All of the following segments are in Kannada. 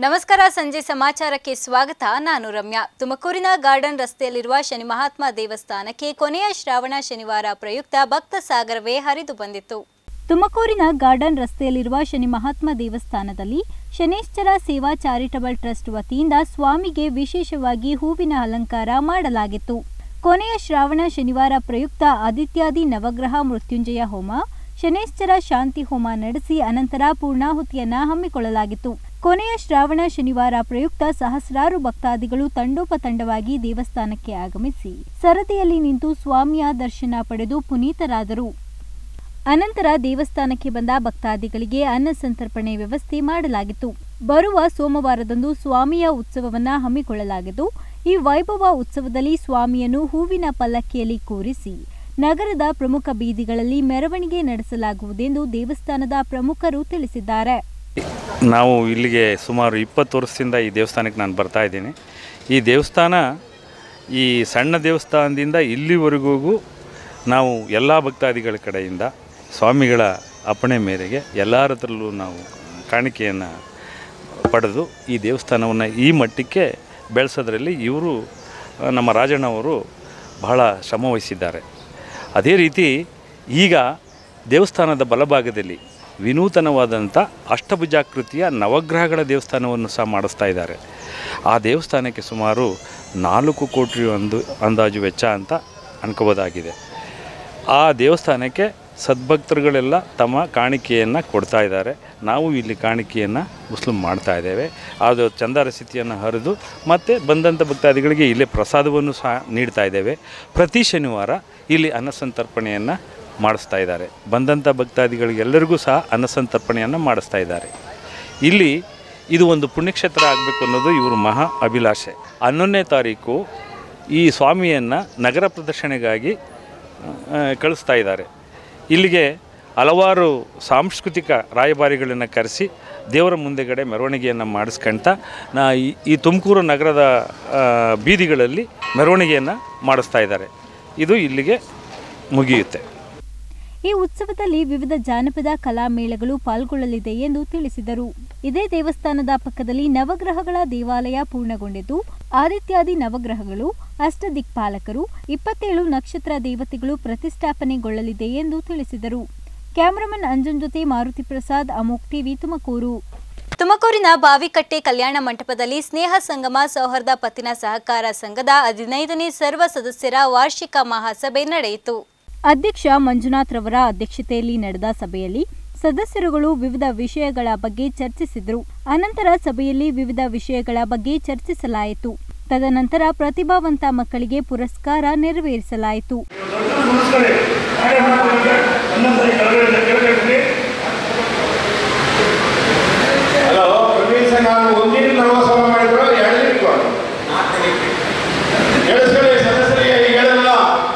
ನಮಸ್ಕಾರ ಸಂಜೆ ಸಮಾಚಾರಕ್ಕೆ ಸ್ವಾಗತ ನಾನು ರಮ್ಯಾ ತುಮಕೂರಿನ ಗಾರ್ಡನ್ ರಸ್ತೆಯಲ್ಲಿರುವ ಶನಿ ಮಹಾತ್ಮ ದೇವಸ್ಥಾನಕ್ಕೆ ಕೊನೆಯ ಶ್ರಾವಣ ಶನಿವಾರ ಪ್ರಯುಕ್ತ ಭಕ್ತ ಸಾಗರವೇ ಹರಿದು ಬಂದಿತ್ತು ತುಮಕೂರಿನ ಗಾರ್ಡನ್ ರಸ್ತೆಯಲ್ಲಿರುವ ಶನಿ ಮಹಾತ್ಮ ದೇವಸ್ಥಾನದಲ್ಲಿ ಶನೇಶ್ವರ ಸೇವಾ ಚಾರಿಟಬಲ್ ಟ್ರಸ್ಟ್ ವತಿಯಿಂದ ಸ್ವಾಮಿಗೆ ವಿಶೇಷವಾಗಿ ಹೂವಿನ ಅಲಂಕಾರ ಮಾಡಲಾಗಿತ್ತು ಕೊನೆಯ ಶ್ರಾವಣ ಶನಿವಾರ ಪ್ರಯುಕ್ತ ಆದಿತ್ಯಾದಿ ನವಗ್ರಹ ಮೃತ್ಯುಂಜಯ ಹೋಮ ಶನೇಶ್ವರ ಶಾಂತಿ ಹೋಮ ನಡೆಸಿ ಅನಂತರ ಪೂರ್ಣಾಹುತಿಯನ್ನ ಹಮ್ಮಿಕೊಳ್ಳಲಾಗಿತ್ತು ಕೊನೆಯ ಶ್ರಾವಣ ಶನಿವಾರ ಪ್ರಯುಕ್ತ ಸಹಸ್ರಾರು ಭಕ್ತಾದಿಗಳು ತಂಡೋಪತಂಡವಾಗಿ ದೇವಸ್ಥಾನಕ್ಕೆ ಆಗಮಿಸಿ ಸರದಿಯಲ್ಲಿ ನಿಂತು ಸ್ವಾಮಿಯ ದರ್ಶನ ಪಡೆದು ಪುನೀತರಾದರು ಅನಂತರ ದೇವಸ್ಥಾನಕ್ಕೆ ಬಂದ ಭಕ್ತಾದಿಗಳಿಗೆ ಅನ್ನ ಸಂತರ್ಪಣೆ ವ್ಯವಸ್ಥೆ ಮಾಡಲಾಗಿತ್ತು ಬರುವ ಸೋಮವಾರದಂದು ಸ್ವಾಮಿಯ ಉತ್ಸವವನ್ನ ಹಮ್ಮಿಕೊಳ್ಳಲಾಗಿದ್ದು ಈ ವೈಭವ ಉತ್ಸವದಲ್ಲಿ ಸ್ವಾಮಿಯನ್ನು ಹೂವಿನ ಪಲ್ಲಕ್ಕಿಯಲ್ಲಿ ಕೂರಿಸಿ ನಗರದ ಪ್ರಮುಖ ಬೀದಿಗಳಲ್ಲಿ ಮೆರವಣಿಗೆ ನಡೆಸಲಾಗುವುದೆಂದು ದೇವಸ್ಥಾನದ ಪ್ರಮುಖರು ತಿಳಿಸಿದ್ದಾರೆ ನಾವು ಇಲ್ಲಿಗೆ ಸುಮಾರು ಇಪ್ಪತ್ತು ವರ್ಷದಿಂದ ಈ ದೇವಸ್ಥಾನಕ್ಕೆ ನಾನು ಬರ್ತಾ ಇದ್ದೀನಿ ಈ ದೇವಸ್ಥಾನ ಈ ಸಣ್ಣ ದೇವಸ್ಥಾನದಿಂದ ಇಲ್ಲಿವರೆಗೂ ನಾವು ಎಲ್ಲ ಭಕ್ತಾದಿಗಳ ಕಡೆಯಿಂದ ಸ್ವಾಮಿಗಳ ಅಪ್ಪಣೆ ಮೇರೆಗೆ ಎಲ್ಲರ ಹತ್ರಲ್ಲೂ ನಾವು ಕಾಣಿಕೆಯನ್ನು ಪಡೆದು ಈ ದೇವಸ್ಥಾನವನ್ನು ಈ ಮಟ್ಟಕ್ಕೆ ಬೆಳೆಸೋದ್ರಲ್ಲಿ ಇವರು ಆ, ನಮ್ಮ ರಾಜಣ್ಣವರು ಬಹಳ ಶ್ರಮ ವಹಿಸಿದ್ದಾರೆ ಅದೇ ರೀತಿ ಈಗ ದೇವಸ್ಥಾನದ ಬಲಭಾಗದಲ್ಲಿ ವಿನೂತನವಾದಂಥ ಅಷ್ಟಭುಜಾಕೃತಿಯ ನವಗ್ರಹಗಳ ದೇವಸ್ಥಾನವನ್ನು ಸಹ ಮಾಡಿಸ್ತಾ ಇದ್ದಾರೆ ಆ ದೇವಸ್ಥಾನಕ್ಕೆ ಸುಮಾರು ನಾಲ್ಕು ಕೋಟಿ ಒಂದು ಅಂದಾಜು ವೆಚ್ಚ ಅಂತ ಅನ್ಕೋಬೋದಾಗಿದೆ ಆ ದೇವಸ್ಥಾನಕ್ಕೆ ಸದ್ಭಕ್ತರುಗಳೆಲ್ಲ ತಮ್ಮ ಕಾಣಿಕೆಯನ್ನು ಕೊಡ್ತಾ ಇದ್ದಾರೆ ನಾವು ಇಲ್ಲಿ ಕಾಣಿಕೆಯನ್ನು ಮುಸ್ಲಿಂ ಮಾಡ್ತಾ ಇದ್ದೇವೆ ಅದು ಚಂದಾರಸ್ಥಿತಿಯನ್ನು ಹರಿದು ಮತ್ತು ಬಂದಂಥ ಭಕ್ತಾದಿಗಳಿಗೆ ಇಲ್ಲೇ ಪ್ರಸಾದವನ್ನು ಸಹ ನೀಡ್ತಾ ಇದ್ದೇವೆ ಪ್ರತಿ ಶನಿವಾರ ಇಲ್ಲಿ ಅನ್ನಸಂತರ್ಪಣೆಯನ್ನು ಮಾಡಿಸ್ತಾ ಇದ್ದಾರೆ ಬಂದಂಥ ಭಕ್ತಾದಿಗಳಿಗೆಲ್ಲರಿಗೂ ಸಹ ಅನ್ನಸಂತರ್ಪಣೆಯನ್ನು ಮಾಡಿಸ್ತಾ ಇದ್ದಾರೆ ಇಲ್ಲಿ ಇದು ಒಂದು ಪುಣ್ಯಕ್ಷೇತ್ರ ಆಗಬೇಕು ಅನ್ನೋದು ಇವರು ಮಹಾ ಅಭಿಲಾಷೆ ಹನ್ನೊಂದನೇ ತಾರೀಕು ಈ ಸ್ವಾಮಿಯನ್ನು ನಗರ ಪ್ರದರ್ಶನೆಗಾಗಿ ಆ, ಕಳಿಸ್ತಾ ಇದ್ದಾರೆ ಇಲ್ಲಿಗೆ ಹಲವಾರು ಸಾಂಸ್ಕೃತಿಕ ರಾಯಭಾರಿಗಳನ್ನು ಕರೆಸಿ ದೇವರ ಮುಂದೆಗಡೆ ಮೆರವಣಿಗೆಯನ್ನು ಮಾಡಿಸ್ಕೊಂತ ನಾ ಈ- ಈ ತುಮಕೂರು ನಗರದ ಆ, ಬೀದಿಗಳಲ್ಲಿ ಮೆರವಣಿಗೆಯನ್ನು ಮಾಡಿಸ್ತಾ ಇದ್ದಾರೆ ಇದು ಇಲ್ಲಿಗೆ ಮುಗಿಯುತ್ತೆ ಈ ಉತ್ಸವದಲ್ಲಿ ವಿವಿಧ ಜಾನಪದ ಕಲಾ ಮೇಳಗಳು ಪಾಲ್ಗೊಳ್ಳಲಿದೆ ಎಂದು ತಿಳಿಸಿದರು ಇದೇ ದೇವಸ್ಥಾನದ ಪಕ್ಕದಲ್ಲಿ ನವಗ್ರಹಗಳ ದೇವಾಲಯ ಪೂರ್ಣಗೊಂಡಿದ್ದು ಆದಿತ್ಯಾದಿ ನವಗ್ರಹಗಳು ಅಷ್ಟದಿಕ್ಪಾಲಕರು ಇಪ್ಪತ್ತೇಳು ನಕ್ಷತ್ರ ದೇವತೆಗಳು ಪ್ರತಿಷ್ಠಾಪನೆಗೊಳ್ಳಲಿದೆ ಎಂದು ತಿಳಿಸಿದರು ಕ್ಯಾಮರಾಮನ್ ಅಂಜನ್ ಜೊತೆ ಮಾರುತಿ ಪ್ರಸಾದ್ ಅಮೋಕ್ ಟಿವಿ ತುಮಕೂರು ತುಮಕೂರಿನ ಬಾವಿಕಟ್ಟೆ ಕಲ್ಯಾಣ ಮಂಟಪದಲ್ಲಿ ಸ್ನೇಹ ಸಂಗಮ ಸೌಹಾರ್ದ ಪತ್ತಿನ ಸಹಕಾರ ಸಂಘದ ಹದಿನೈದನೇ ಸರ್ವ ಸದಸ್ಯರ ವಾರ್ಷಿಕ ಮಹಾಸಭೆ ನಡೆಯಿತು ಅಧ್ಯಕ್ಷ ಮಂಜುನಾಥ್ ರವರ ಅಧ್ಯಕ್ಷತೆಯಲ್ಲಿ ನಡೆದ ಸಭೆಯಲ್ಲಿ ಸದಸ್ಯರುಗಳು ವಿವಿಧ ವಿಷಯಗಳ ಬಗ್ಗೆ ಚರ್ಚಿಸಿದರು ಅನಂತರ ಸಭೆಯಲ್ಲಿ ವಿವಿಧ ವಿಷಯಗಳ ಬಗ್ಗೆ ಚರ್ಚಿಸಲಾಯಿತು ತದನಂತರ ಪ್ರತಿಭಾವಂತ ಮಕ್ಕಳಿಗೆ ಪುರಸ್ಕಾರ ನೆರವೇರಿಸಲಾಯಿತು ಮುಗಿಸ್ಕೊಳ್ಳಿ ನಾಳೆ ಮಾಡ್ಕೊಳ್ಳಿ ಒಂದೊಂದ್ಸರಿ ಕೆಳಗಡೆ ಕೆಳಗಡೆ ಹಲೋ ಪ್ರವೀಣ್ ಸರ್ ನಾನು ಒಂದಿನ ನರ್ವಸಭ ಮಾಡಿದ್ರು ಎರಡು ದಿನಕ್ಕೂ ಕೇಳಿಸ್ಕೊಳ್ಳಿ ಸದಸ್ಯರಿಗೆ ಈಗ ಹೇಳಲ್ಲ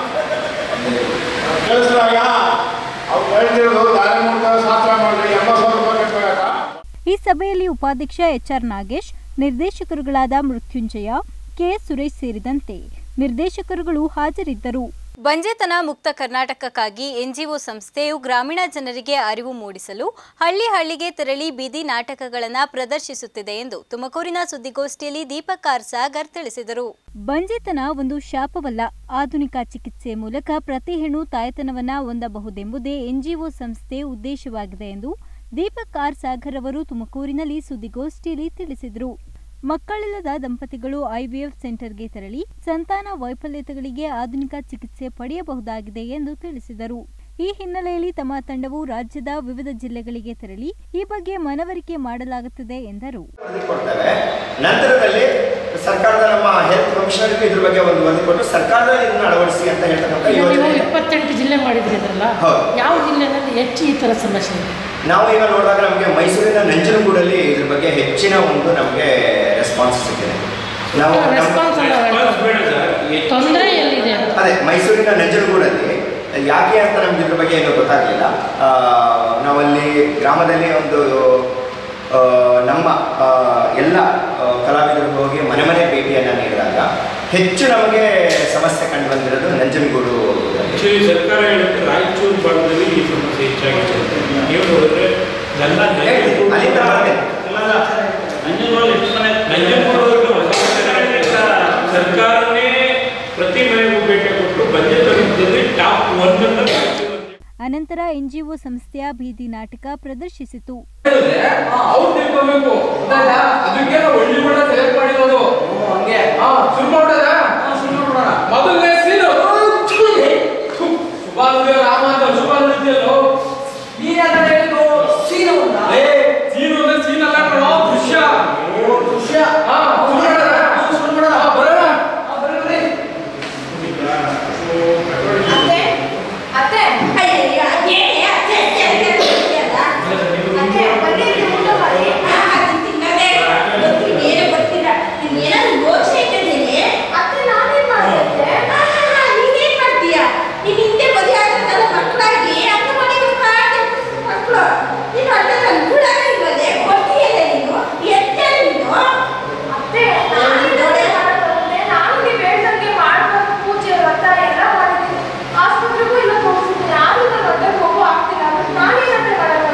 ಕೇಳಿಸ್ಲಾಗ ಅವ್ರು ಹೇಳ್ತಿರೋದು ದಾರಿ ಮೂಲಕ ಶಾಸ್ತ್ರ ಮಾಡ್ರಿ ಎಂಬತ್ತು ಸಾವಿರ ರೂಪಾಯಿ ಕಟ್ಬೇಕಾ ಈ ಸಭೆಯಲ್ಲಿ ಉಪಾಧ್ಯಕ್ಷ ಎಚ್ಆರ್ ನಾಗೇಶ್ ನಿರ್ದೇಶಕರುಗಳಾದ ಮೃತ್ಯುಂಜಯ ಕೆಎಸ್ ಸುರೇಶ್ ಸೇರಿದಂತೆ ನಿರ್ದೇಶಕರುಗಳು ಹಾಜರಿದ್ದರು ಬಂಜೆತನ ಮುಕ್ತ ಕರ್ನಾಟಕಕ್ಕಾಗಿ ಎನ್ಜಿಒ ಸಂಸ್ಥೆಯು ಗ್ರಾಮೀಣ ಜನರಿಗೆ ಅರಿವು ಮೂಡಿಸಲು ಹಳ್ಳಿ ಹಳ್ಳಿಗೆ ತೆರಳಿ ಬೀದಿ ನಾಟಕಗಳನ್ನು ಪ್ರದರ್ಶಿಸುತ್ತಿದೆ ಎಂದು ತುಮಕೂರಿನ ಸುದ್ದಿಗೋಷ್ಠಿಯಲ್ಲಿ ದೀಪಕ್ ಆರ್ ಸಾಗರ್ ತಿಳಿಸಿದರು ಬಂಜೆತನ ಒಂದು ಶಾಪವಲ್ಲ ಆಧುನಿಕ ಚಿಕಿತ್ಸೆ ಮೂಲಕ ಪ್ರತಿ ಹೆಣ್ಣು ತಾಯ್ತನವನ್ನ ಹೊಂದಬಹುದೆಂಬುದೇ ಎನ್ಜಿಒ ಸಂಸ್ಥೆ ಉದ್ದೇಶವಾಗಿದೆ ಎಂದು ದೀಪಕ್ ಆರ್ ಸಾಗರ್ ಅವರು ತುಮಕೂರಿನಲ್ಲಿ ಸುದ್ದಿಗೋಷ್ಠಿಯಲ್ಲಿ ತಿಳಿಸಿದರು ಮಕ್ಕಳಿಲ್ಲದ ದಂಪತಿಗಳು ಐವಿಎಫ್ ಸೆಂಟರ್ಗೆ ತೆರಳಿ ಸಂತಾನ ವೈಫಲ್ಯತೆಗಳಿಗೆ ಆಧುನಿಕ ಚಿಕಿತ್ಸೆ ಪಡೆಯಬಹುದಾಗಿದೆ ಎಂದು ತಿಳಿಸಿದರು ಈ ಹಿನ್ನೆಲೆಯಲ್ಲಿ ತಮ್ಮ ತಂಡವು ರಾಜ್ಯದ ವಿವಿಧ ಜಿಲ್ಲೆಗಳಿಗೆ ತೆರಳಿ ಈ ಬಗ್ಗೆ ಮನವರಿಕೆ ಮಾಡಲಾಗುತ್ತಿದೆ ಎಂದರು ವರದಿ ಕೊಡ್ತೇವೆ ನಂತರದಲ್ಲಿ ಸರ್ಕಾರದ ನಮ್ಮ ಹೆಲ್ತ್ ಕಮಿಷನರ್ಗೆ ಇದ್ರ ಬಗ್ಗೆ ಒಂದು ವರದಿ ಕೊಟ್ಟು ಸರ್ಕಾರದಲ್ಲಿ ಇದನ್ನ ಅಳವಡಿಸಿ ಅಂತ ಹೇಳ್ತಕ್ಕಂಥ ಈಗ ನೀವು ಯೋಜನೆ ಇದೆ. ಇಪ್ಪತ್ತೆಂಟು ಜಿಲ್ಲೆ ಮಾಡಿದ್ರಿ ಅದರಲ್ಲ ಹೌದು. ಯಾವ ಜಿಲ್ಲೆನಲ್ಲಿ ಹೆಚ್ಚು ಈ ಥರ ಸಮಸ್ಯೆ ಇದೆ ನಾವು ಈಗ ನೋಡಿದಾಗ ನಮಗೆ ಮೈಸೂರಿನ ನಂಜನಗೂಡಲ್ಲಿ ಇದ್ರ ಬಗ್ಗೆ ಹೆಚ್ಚಿನ ಒಂದು ನಮಗೆ ರೆಸ್ಪಾನ್ಸ್ ಸಿಕ್ಕಿದೆ ನಾವು ನಮ್ಮ- ರೆಸ್ಪಾನ್ಸ್ ಅಲ್ಲ ತೊಂದರೆ ಎಲ್ಲಿದೆ ಅಂತ ಅದೇ ಮೈಸೂರಿನ ನಂಜನಗೂಡಲ್ಲಿ ಯಾಕೆ ಅಂತ ನಮ್ಗೆ ಇದ್ರ ಬಗ್ಗೆ ಏನೂ ಗೊತ್ತಾಗಲಿಲ್ಲ ನಾವಲ್ಲಿ ಗ್ರಾಮದಲ್ಲಿ ಒಂದು ಆ, ನಮ್ಮ ಆ, ಎಲ್ಲ ಆ, ಕಲಾವಿದರು ಹೋಗಿ ಮನೆ ಮನೆ ಭೇಟಿಯನ್ನು ನೀಡಿದಾಗ ಹೆಚ್ಚು ನಮಗೆ ಸಮಸ್ಯೆ ಕಂಡು ಬಂದಿರೋದು ನಂಜನಗೂಡು ಆಕ್ಚುಲಿ ಸರ್ಕಾರ ಹೇಳುತ್ತೆ ರಾಯಚೂರು ಭಾಗದಲ್ಲಿ ಈ ಸಮಸ್ಯೆ ಹೆಚ್ಚಾಗಿದೆ ನೀವು ನೋಡಿದ್ರೆ ಎಲ್ಲ ಅಲ್ಲಿಂದ ಬರ್ತೇನೆ ಅಲ್ಲಲ್ಲ, ನಂಜನಗೂಡು ನಂಜನಗೂಡಲ್ಲಿ ಎಷ್ಟು ಮನೆ ನಂಜನಗೂಡಲ್ಲಿ ಹೊಸ ಮನೆ ಸರ್ಕಾರನೇ ಪ್ರತಿ ಮನೆಗೂ ಭೇಟಿ ಕೊಟ್ಟು ಬಜೆಟ್ ತರದಲ್ಲಿ ಟಾಪ್ ಒನ್ ಅಂತ ಅನಂತರ ಎನ್ಜಿಒ ಸಂಸ್ಥೆಯ ಬೀದಿ ನಾಟಕ ಪ್ರದರ್ಶಿಸಿತು ಅವ್ರು ತಿಳ್ಕೊಬೇಕು ಗೊತ್ತಾಯ್ತಾ ಅದಕ್ಕೆ ನಾವು ಒಳ್ಳೆ ಕೂಡ ಸೆಲೆಕ್ಟ್ ಮಾಡಿರೋದು ಹಂಗೆ ಹಾ ಶುರು ಮಾಡೋದ ಶುರು ಮಾಡೋಣ ಮೊದಲನೇ ಸೀನು ಶುಭಾನುದೇವ ರಾಮ ಅಂತ ಶುಭಾನುದ್ಯಲ್ಲೋ ನೀನ್ ಯಾಕೆ ಹೇಳಿದ್ದು ಸೀನು ಏ ಸೀನು ಅಂದ್ರೆ ಸೀನ್ ಅಲ್ಲ ಕಣೋ ದೃಶ್ಯ ದೃಶ್ಯ ಹಾ ಶುರು ಮಾಡೋಣ ಶುರು ಮಾಡೋಣ ಹಾ ಬರೋಣ ಹಾ ಬರ್ರಿ ಬರ್ರಿ ಅತ್ತೆ ಅತ್ತೆ ಅಯ್ಯಯ್ಯೋ ಅದೇನೆ ಅತ್ತೆ ಅತ್ತೆ ಅತ್ತೆ ಅತ್ತೆ ಅತ್ತೆ ಬನ್ನಿ ಇಲ್ಲಿ ಊಟ ಮಾಡಿ ಅದನ್ನ ತಿನ್ನೋದೇ ಗೊತ್ತಿಲ್ಲ ಏನೂ ಗೊತ್ತಿಲ್ಲ ನಿಮ್ಗೆ ಏನಾದ್ರು ಯೋಚನೆ ಇಟ್ಟಿದ್ದೀನಿ ಅತ್ತೆ ನಾನೇನ್ ಮಾಡ್ದೆ ನೀನೇನ್ ಮಾಡ್ತೀಯ ನೀನ್ ಹಿಂದೆ ಮದುವೆ ಆಗತ್ತಲ್ಲ ಮಕ್ಕಳಾಗಿ ಅಕ್ಕ ಮನೆಗೆ ಹೋಗ್ತಾ ಮಕ್ಕಳು ನೀನು ಅಡ್ಡ ನನ್ ಕೂಡ ಇಲ್ವದೆ ಗೊತ್ತಿಯಲ್ಲ ನೀನು ಎತ್ತ ನೀನು ಅತ್ತೆ ನಾನು ದೊಡ್ಡ ನಾನು ನೀವು ಹೇಳ್ದಂಗೆ ಮಾಡ್ಬೇಕು ಪೂಜೆ ವ್ರತ ಎಲ್ಲ ಮಾಡಿದ್ದೀನಿ ಆಸ್ಪತ್ರೆಗೂ ಇಲ್ಲ ತೋರಿಸಿದ್ದೀನಿ ಆದ್ರೂ ನನ್ನ ಹೊಟ್ಟೆ ಮಗು ಆಗ್ತಿಲ್ಲ ಮತ್ತೆ ನಾನೇನಂತೆ ಮಾಡಲ್ಲ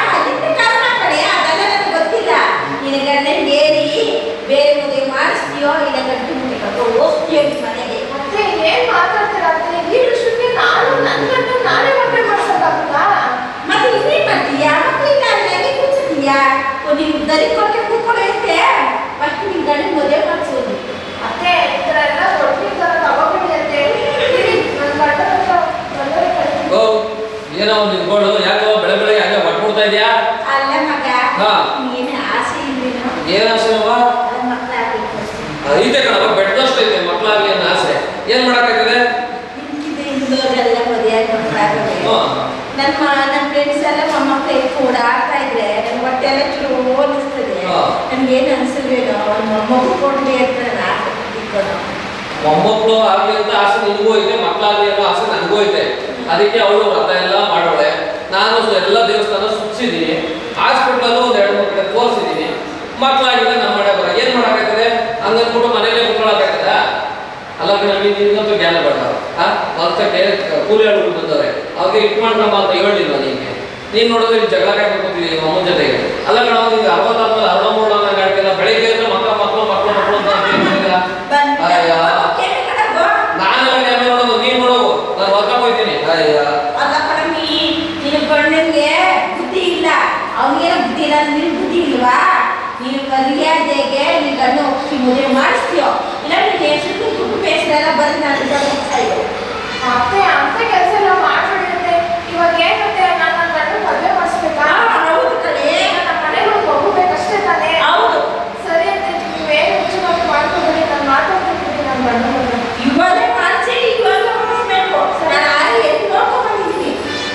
ಅದೆಲ್ಲ ನನಗೆ ಗೊತ್ತಿಲ್ಲ ನಿನ್ನ ಗಂಡನ ಹೇಳಿ ಬೇರೆ ಮದುವೆ ಮಾಡಿಸ್ತೀಯೋ ಇಲ್ಲ ಗಂಟು ಮುಂದೆ ಕರ್ಕೊಂಡು ಹೋಗ್ತೀಯೋ ನಿನ್ ಮನೆಗೆ ಮತ್ತೆ ಏನ್ ಮಾತಾಡ್ತೀರಾ ಅತ್ತೆ ಈ ವಿಷಯಕ್ಕೆ ನಾನು ನನ್ನ ಗಂಡ ನಾನೇ ಮದುವೆ ಮಾಡ್ಸೋದಾಗುತ್ತಾ ಮತ್ತೆ ಇನ್ನೇನ್ ಮಾಡ್ತೀಯಾ ಮಕ್ಕಳಿಂದ ನನಗೆ ಕೂತಿದ್ಯಾ ನೀನು ದರಿ ಕೊಟ್ಟೆ ಕೂತ್ಕೊಳ್ಳುತ್ತೆ ಫಸ್ಟ್ ನಿನ್ ಗಂಡನ ಮದುವೆ ಮಾಡಿಸೋದು ಅತ್ತೆ ಈ ಥರ ಎಲ್ಲ ದೊಡ್ಡ ಥರ ತಗೋಬೇಡಿ ಅತ್ತೆ ನನ್ನ ಗಂಡ ಬಂದರೆ ಕಳ್ಸಿ ಓ ಏನೋ ನಿಂತ್ಕೊಂಡು ಯಾಕೋ ಬೆಳೆ ಬೆಳಗ್ಗೆ ಹಾಗೆ ಹೊಟ್ಬಿಡ್ತಾ ಇದೆಯಾ ಅಲ್ಲ ಮಗ ಹಾ. ನೀನು ಆಸೆ ಇಲ್ವೇನೋ ಏನ್ ಆಸೆನವ್ವ ಅದು ಮಕ್ಕಳಾಗ್ಬೇಕು ಐತೆ ಕಣವ ಬೆಟ್ಟದಷ್ಟು ಐತೆ ಮಕ್ಕಳಾಗ್ಲಿ ಅನ್ನೋ ಆಸೆ ಏನ್ ಮಾಡಕ್ಕಾಗ್ತದೆ ನಿಂತಿದೆ ಇಂದೋರೆಲ್ಲ ಮದುವೆಯಾಗಿ ಮಕ್ಕಳಾಗಬೇಕು ಹ್ಮ್. ನಮ್ಮ ನಮ್ಮ ಫ್ರೆಂಡ್ಸ್ ಎಲ್ಲ ಮೊಮ್ಮಕ್ಕಳು ಕೂಡ ಆಡ್ತಾ ಇದ್ರೆ ನನ್ ಹೊಟ್ಟೆ ಎಲ್ಲ ಚೂರು ಅನಿಸ್ತದೆ ಹಾ. ನನ್ಗೇನು ಅನ್ಸಲ್ವೇನೋ ಒಂದು ಮೊಮ್ಮಗು ಕೊಡ್ಲಿ ಅಂತ ನಾನು ಆಸೆ ಪಟ್ಟಿದ್ದು. ಮೊಮ್ಮಕ್ಕಳು ಆಗ್ಲಿ ಅಂತ ಆಸೆ ನಿನಗೂ ಐತೆ ಮಕ್ಕಳಾಗ್ಲಿ ಅನ್ನೋ ಆಸೆ ನನಗೂ ಐತೆ ಅದಕ್ಕೆ ಅವಳು ವ್ರತ ಎಲ್ಲ ಮಾಡೋಳೆ ನಾನು ಸು- ಎಲ್ಲ ದೇವಸ್ಥಾನ ಸುತ್ತಿಸಿದ್ದೀನಿ ಹಾಸ್ಪಿಟ್ಲಲ್ಲೂ ಒಂದು ಎರಡು ಮೂರು ಕಡೆ ತೋರಿಸಿದ್ದೀನಿ ಮಕ್ಕಳಾಗಿಲ್ಲ ನಮ್ಮ ಮನೆ ಬರ ಏನ್ ಮಾಡಕ್ಕಾಗ್ತದೆ ಹಂಗನ್ಬಿಟ್ಟು ಮನೇಲೆ ಕುತ್ಕೊಳಕ್ಕಾಗ್ತದ ಅಲ್ಲ ನಮಗೆ ನಿನ್ಗಂತೂ ಜ್ಞಾನ ಬೇಡ ಆ ಮತ್ತೆ ಕೂಲಿ ಆಳುಗಳು ಬಂದವ್ರೆ ಅವ್ರಿಗೆ ಇಟ್ಕೊಂಡ್ರಮ್ಮ ಅಂತ ಹೇಳಿಲ್ವ ನಿನ್ಗೆ ನೀನ್ ನೋಡಿದ್ರೆ ಇಲ್ಲಿ ಜಗಳ ಕಾಯ್ಕೊತಿದ್ದೀವಿ ನಿಮ್ಮ ಅಮ್ಮನ ಜೊತೆಗೆ ಅಲ್ಲ ಕಣ ನಿಂಗೆ ಅರವತ್ತಾದ್ಮೇಲೆ ಅರ್ಧ ಮೂರು ನಂಗೆ ಆಡ್ತಿಲ್ಲ ಬೆಳಿಗ್ಗೆ ಎದ್ದು ಮಕ್ಕಳು ಮಕ್ಕಳು ಮಕ್ಕಳು ಮಕ್ಕಳು ಅಂತ ಅಂತಿದ್ದೀರ. ಬಂದು ಅಯ್ಯ ಕೇಳಿ ಕಣವ್ವ. ನಾನೆಲ್ಲ ಕ್ಯಾಮೆ ನೋಡೋದು ನೀನ್ ನೋಡೋದು ನಾನು ಹೊರ್ಕೊಂಡ್ ಹೋಗ್ತೀನಿ ಅಯ್ಯ ಅಲ್ಲ ಕಣಮ್ಮಿ ನಿನ್ನ ಗಂಡನ್ಗೆ ಬುದ್ಧಿ ಇಲ್ಲ ಅವನಿಗೆ ಬುದ್ಧಿ ಇಲ್ಲ ಅಂದ್ರೆ ನಿನ್ ಬುದ್ಧಿ ಇಲ್ವಾ ನೀನು ಮರ್ಯಾದೆಗೆ ನಿನ್ ಗಂಡ ಒಪ್ಸಿ ಮದುವೆ ಮಾಡಿಸ್ತೀಯೋ ಇಲ್ಲ ನಿನ್ನ ಹೆಸರು ದುಡ್ಡು ಬೇಸರ ಬಂದು ನಾನು ಹೋಗ್ತಾ ಇದ್ದೆ ಅತ್ತೆ ಅಂತ ಕೆಲಸ ಎಲ್ಲ ಮಾಡ್ಬಿಡಿರುತ್ತೆ ಇವಾಗ ಏನಂತೆ ನಾನು ನನ್ನ ಗಂಡ ಮದುವೆ ಮಾಡಿಸ್ಬೇಕಾ ಹೌದು ಕಣೆ ನಮ್ಮ ಮನೆಗೆ ಒಂದು ಮಗು ಬೇಕಷ್ಟೇ ತಾನೇ ಹೌದು ಸರಿ ಅಂತ ನೀವೇನು ಹೆಚ್ಚು ಕಮ್ಮಿ ಮಾಡ್ಕೊಬೇಡಿ ನಾನು ಮಾತಾಡ್ತಿರ್ತೀನಿ ನನ್ನ ಗಂಡ ಮದುವೆ ಇವಾಗಲೇ ಮಾಡಿಸಿ ಇವಾಗ ಮಾಡಿಸ್ಬೇಕು ನಾನು ಆಗಿ ಎದ್ದು ನೋಡ್ಕೊಂಡ್ಬಂದಿದ್ದೀನಿ